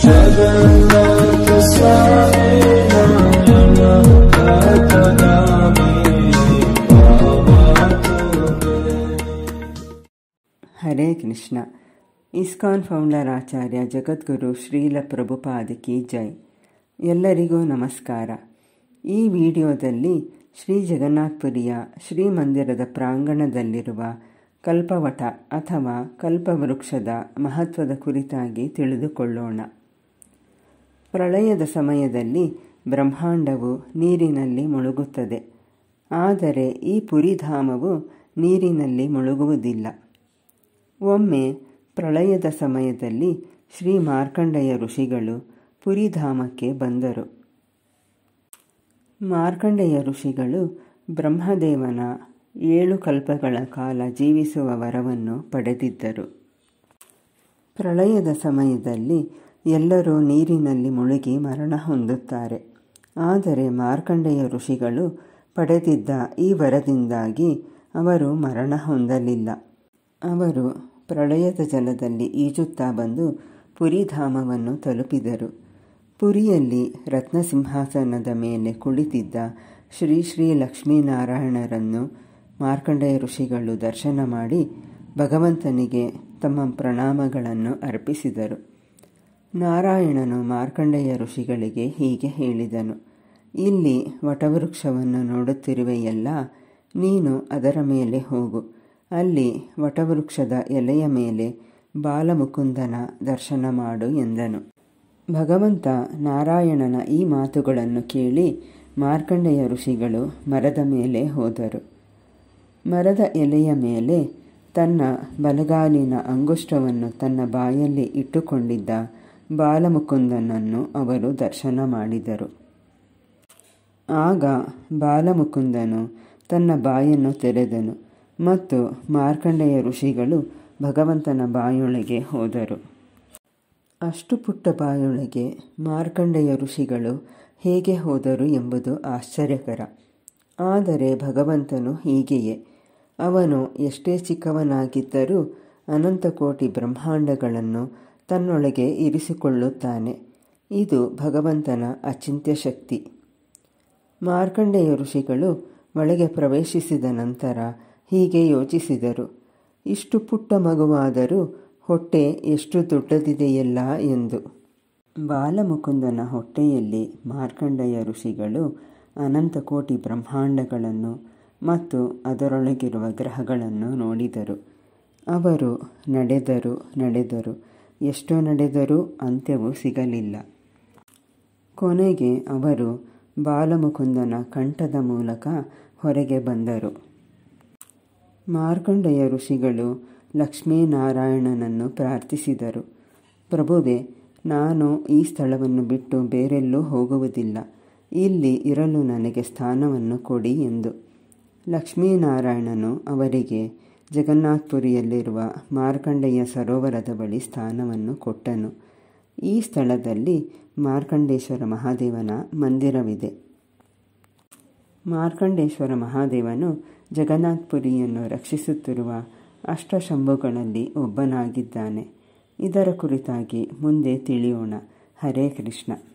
जगन्नाथ स्वामी नारायण भक्तनामी बाबा तुम्हें ಹರೇ ಕೃಷ್ಣ ಇಸ್ಕಾನ್ ಫೌಂಡರ್ ಆಚಾರ್ಯ ಜಗದ್ಗುರು ಶ್ರೀಲ ಪ್ರಭುಪಾದಕಿ ಜೈ ಎಲ್ಲರಿಗೂ ನಮಸ್ಕಾರ ಈ ವಿಡಿಯೋದಲ್ಲಿ ಶ್ರೀ ಜಗನ್ನಾಥಪುರಿಯ ಶ್ರೀಮಂದಿರದ ಪ್ರಾಂಗಣದಲ್ಲಿರುವ ಕಲ್ಪವಟ ಅಥವಾ ಕಲ್ಪವೃಕ್ಷದ ಮಹತ್ವದ ಕುರಿತಾಗಿ ತಿಳಿದುಕೊಳ್ಳೋಣ ಪ್ರಳಯದ ಸಮಯದಲ್ಲಿ ಬ್ರಹ್ಮಾಂಡವು ನೀರಿನಲ್ಲಿ ಮುಳುಗುತ್ತದೆ ಆದರೆ ಈ ಪುರಿಧಾಮವು ನೀರಿನಲ್ಲಿ ಮುಳುಗುವುದಿಲ್ಲ ಒಮ್ಮೆ ಪ್ರಳಯದ ಸಮಯದಲ್ಲಿ ಶ್ರೀ ಮಾರ್ಕಂಡೇಯ ಋಷಿಗಳು ಪುರಿಧಾಮಕ್ಕೆ ಬಂದರು ಮಾರ್ಕಂಡೇಯ ಋಷಿಗಳು ಬ್ರಹ್ಮದೇವನ ಏಳು ಕಲ್ಪಗಳ ಕಾಲ ಜೀವಿಸುವ ವರವನ್ನು ಪಡೆದಿದ್ದರು ಪ್ರಳಯದ ಸಮಯದಲ್ಲಿ ಎಲ್ಲರೂ ನೀರಿನಲ್ಲಿ ಮುಳುಗಿ ಮರಣ ಹೊಂದುತ್ತಾರೆ ಆದರೆ ಮಾರ್ಕಂಡೇಯ ಋಷಿಗಳು ಪಡೆದಿದ್ದ ಈ ವರದಿಂದಾಗಿ ಅವರು ಮರಣ ಹೊಂದಲಿಲ್ಲ ಅವರು ಪ್ರಳಯದ ಜಲದಲ್ಲಿ ಈಜುತ್ತಾ ಬಂದು ಪುರಿಧಾಮವನ್ನು ತಲುಪಿದರು ಪುರಿಯಲ್ಲಿ ರತ್ನಸಿಂಹಾಸನದ ಮೇಲೆ ಕುಳಿತಿದ್ದ ಶ್ರೀ ಶ್ರೀ ಲಕ್ಷ್ಮೀನಾರಾಯಣರನ್ನು ಮಾರ್ಕಂಡೇಯ ಋಷಿಗಳು ದರ್ಶನ ಮಾಡಿ ಭಗವಂತನಿಗೆ ತಮ್ಮ ಪ್ರಣಾಮಗಳನ್ನು ಅರ್ಪಿಸಿದರು ನಾರಾಯಣನು ಮಾರ್ಕಂಡೇಯ ಋಷಿಗಳಿಗೆ ಹೀಗೆ ಹೇಳಿದನು ಇಲ್ಲಿ ವಟವೃಕ್ಷವನ್ನು ನೋಡುತ್ತಿರುವೆಯಲ್ಲ ನೀನು ಅದರ ಮೇಲೆ ಹೋಗು ಅಲ್ಲಿ ವಟವೃಕ್ಷದ ಎಲೆಯ ಮೇಲೆ ಬಾಲಮುಕುಂದನ ದರ್ಶನ ಮಾಡು ಎಂದನು ಭಗವಂತ ನಾರಾಯಣನ ಈ ಮಾತುಗಳನ್ನು ಕೇಳಿ ಮಾರ್ಕಂಡೇಯ ಋಷಿಗಳು ಮರದ ಮೇಲೆ ಹೋದರು ಮರದ ಎಲೆಯ ಮೇಲೆ ತನ್ನ ಬಲಗಾಲಿನ ಅಂಗುಷ್ಟವನ್ನು ತನ್ನ ಬಾಯಲ್ಲಿ ಇಟ್ಟುಕೊಂಡಿದ್ದ ಬಾಲಮುಕುಂದನನ್ನು ಅವರು ದರ್ಶನ ಮಾಡಿದರು ಆಗ ಬಾಲಮುಕುಂದನು ತನ್ನ ಬಾಯನ್ನು ತೆರೆದನು ಮತ್ತು ಮಾರ್ಕಂಡೇಯ ಋಷಿಗಳು ಭಗವಂತನ ಬಾಯೊಳಗೆ ಹೋದರು ಅಷ್ಟು ಪುಟ್ಟ ಬಾಯೊಳಗೆ ಮಾರ್ಕಂಡೇಯ ಋಷಿಗಳು ಹೇಗೆ ಹೋದರು ಎಂಬುದು ಆಶ್ಚರ್ಯಕರ ಆದರೆ ಭಗವಂತನು ಹೀಗೆಯೇ ಅವನು ಎಷ್ಟೇ ಚಿಕ್ಕವನಾಗಿದ್ದರೂ ಅನಂತಕೋಟಿ ಬ್ರಹ್ಮಾಂಡಗಳನ್ನು ತನ್ನೊಳಗೆ ಇರಿಸಿಕೊಳ್ಳುತ್ತಾನೆ ಇದು ಭಗವಂತನ ಅಚಿಂತ್ಯ ಶಕ್ತಿ ಮಾರ್ಕಂಡೇಯ ಋಷಿಗಳು ಒಳಗೆ ಪ್ರವೇಶಿಸಿದ ನಂತರ ಹೀಗೆ ಯೋಚಿಸಿದರು ಇಷ್ಟು ಪುಟ್ಟ ಮಗುವಾದರೂ ಹೊಟ್ಟೆ ಎಷ್ಟು ದೊಡ್ಡದಿದೆಯಲ್ಲ ಎಂದು ಬಾಲಮುಕುಂದನ ಹೊಟ್ಟೆಯಲ್ಲಿ ಮಾರ್ಕಂಡೇಯ ಋಷಿಗಳು ಅನಂತ ಕೋಟಿ ಬ್ರಹ್ಮಾಂಡಗಳನ್ನು ಮತ್ತು ಅದರೊಳಗಿರುವ ಗ್ರಹಗಳನ್ನು ನೋಡಿದರು ಅವರು ನಡೆದರು ನಡೆದರು ಎಷ್ಟೋ ನಡೆದರೂ ಅಂತ್ಯವು ಸಿಗಲಿಲ್ಲ ಕೊನೆಗೆ ಅವರು ಬಾಲಮುಕುಂದನ ಕಂಠದ ಮೂಲಕ ಹೊರಗೆ ಬಂದರು ಮಾರ್ಕಂಡೇಯ ಋಷಿಗಳು ಲಕ್ಷ್ಮೀನಾರಾಯಣನನ್ನು ಪ್ರಾರ್ಥಿಸಿದರು ಪ್ರಭುವೆ ನಾನು ಈ ಸ್ಥಳವನ್ನು ಬಿಟ್ಟು ಬೇರೆಲ್ಲೂ ಹೋಗುವುದಿಲ್ಲ ಇಲ್ಲಿ ಇರಲು ನನಗೆ ಸ್ಥಾನವನ್ನು ಕೊಡಿ ಎಂದು ಲಕ್ಷ್ಮೀನಾರಾಯಣನು ಅವರಿಗೆ ಜಗನ್ನಾಥ್ಪುರಿಯಲ್ಲಿರುವ ಮಾರ್ಕಂಡೇಯ ಸರೋವರದ ಬಳಿ ಸ್ಥಾನವನ್ನು ಕೊಟ್ಟನು ಈ ಸ್ಥಳದಲ್ಲಿ ಮಾರ್ಕಂಡೇಶ್ವರ ಮಹಾದೇವನ ಮಂದಿರವಿದೆ ಮಾರ್ಕಂಡೇಶ್ವರ ಮಹಾದೇವನು ಜಗನ್ನಾಥ್ಪುರಿಯನ್ನು ರಕ್ಷಿಸುತ್ತಿರುವ ಅಷ್ಟಶಂಭುಗಳಲ್ಲಿ ಒಬ್ಬನಾಗಿದ್ದಾನೆ ಇದರ ಕುರಿತಾಗಿ ಮುಂದೆ ತಿಳಿಯೋಣ ಹರೇ ಕೃಷ್ಣ